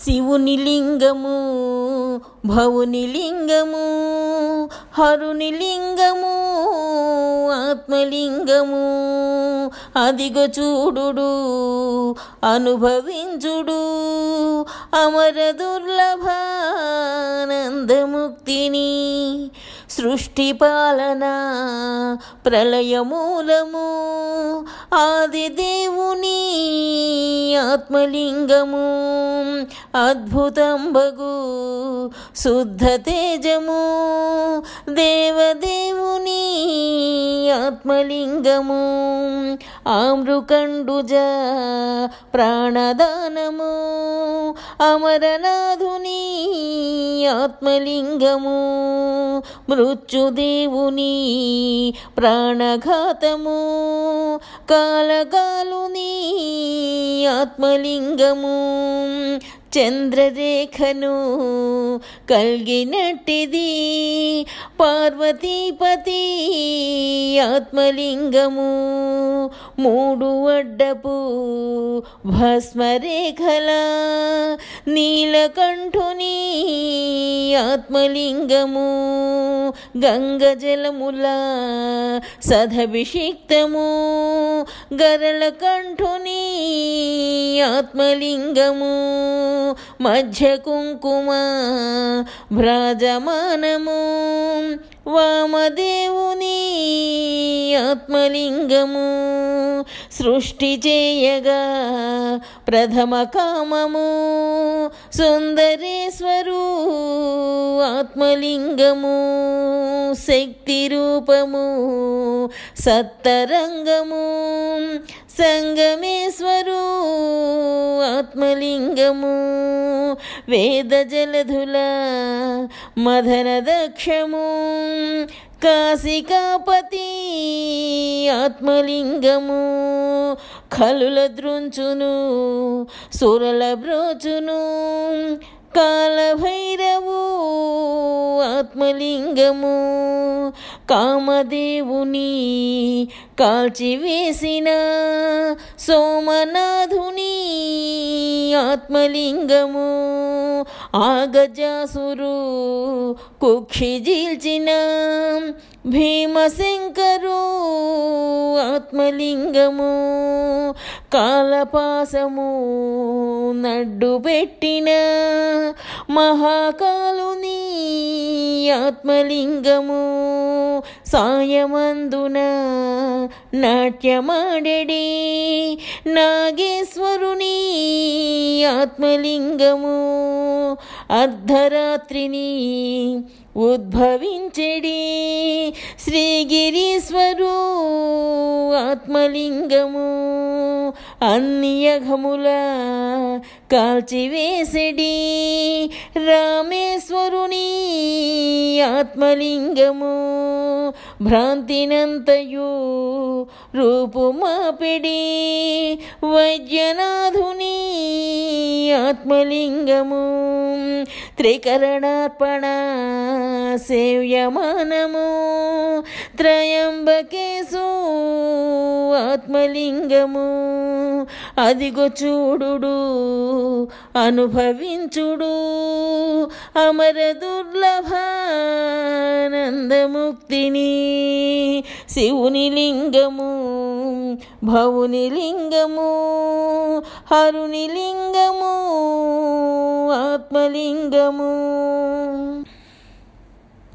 శివుని లింగము భవుని లింగము హరుని లింగము ఆత్మలింగము అదిగో చూడుడు అనుభవించుడు అమర దుర్లభానందముక్తిని సృష్టి పాలన ప్రళయమూలము ఆది దేవుని ఆత్మలింగము అద్భుతంబగు శుద్ధ తేజము దేవదేవుని ఆత్మలింగము ఆమ్రుకండుజ ప్రాణదానము అమరనాథుని ఆత్మలింగము మృత్యుదేవుని ప్రాణఘాతము కాలకాలుని ఆత్మలింగము చంద్రరేఖను కలిగినట్టిది పార్వతీపతి ఆత్మలింగము మూడు అడ్డపు భస్మరేఖల నీలకంఠుని ఆత్మలింగము గంగ జలముల సదభిషిక్తము గరళ కంఠుని ఆత్మలింగము మధ్య కుంకుమ భ్రాజమానము వామదేవుని ఆత్మలింగము సృష్టి చేయగా ప్రథమ కామము సుందరేశ్వరు ఆత్మలింగము శక్తి రూపము సత్తరంగము సంగమేశ్వరు ఆత్మలింగము వేద జలధుల మదన దక్షము కాశికాపతి ఆత్మలింగము కలుల ద్రుంచును సురల బ్రోచును కాలభైరవు ఆత్మలింగము కామదేవుని కాల్చివేసిన సోమనాథుని ఆత్మలింగము ఆగజాసురు కుక్షిజీల్చిన భీమశంకరు ఆత్మలింగము కాలపాసము నడ్డు పెట్టిన మహాకాలుని ఆత్మలింగము సాయమందున నాట్యమాడెడి నాగేశ్వరుని ఆత్మలింగము అర్ధరాత్రిని ఉద్భవించెడి శ్రీగిరీశ్వరు ఆత్మలింగము అన్యఘముల కాల్చివేసెడి రామేశ్వరుని ఆత్మలింగము భ్రాంతినంతయు రూపుమాపిడి వైద్యనాథుని ఆత్మలింగము త్రికరణార్పణ సేవ్యమానము త్రయంబకేశు ఆత్మలింగము అదిగో చూడుడు అనుభవించుడు అమర దుర్లభానందముక్తిని శివుని లింగము భవుని లింగము హరుని లింగము ఆత్మలింగము